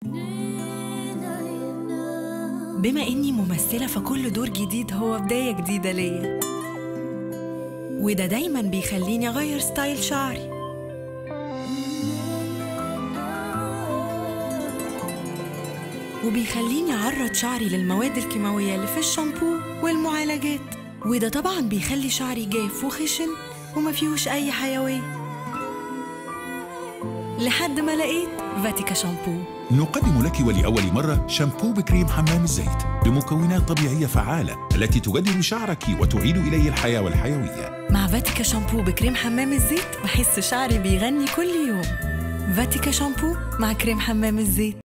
بما إني ممثلة فكل دور جديد هو بداية جديدة ليا وده دايما بيخليني أغير ستايل شعري وبيخليني أعرض شعري للمواد الكيماوية اللي في الشامبو والمعالجات وده طبعا بيخلي شعري جاف وخشن وما فيهوش أي حيوية لحد ما لقيت فاتيكا شامبو نقدم لك ولأول مرة شامبو بكريم حمام الزيت بمكونات طبيعية فعالة التي تجدد شعرك وتعيد إليه الحياة والحيوية مع فاتيكا شامبو بكريم حمام الزيت بحس شعري بيغني كل يوم فاتيكا شامبو مع كريم حمام الزيت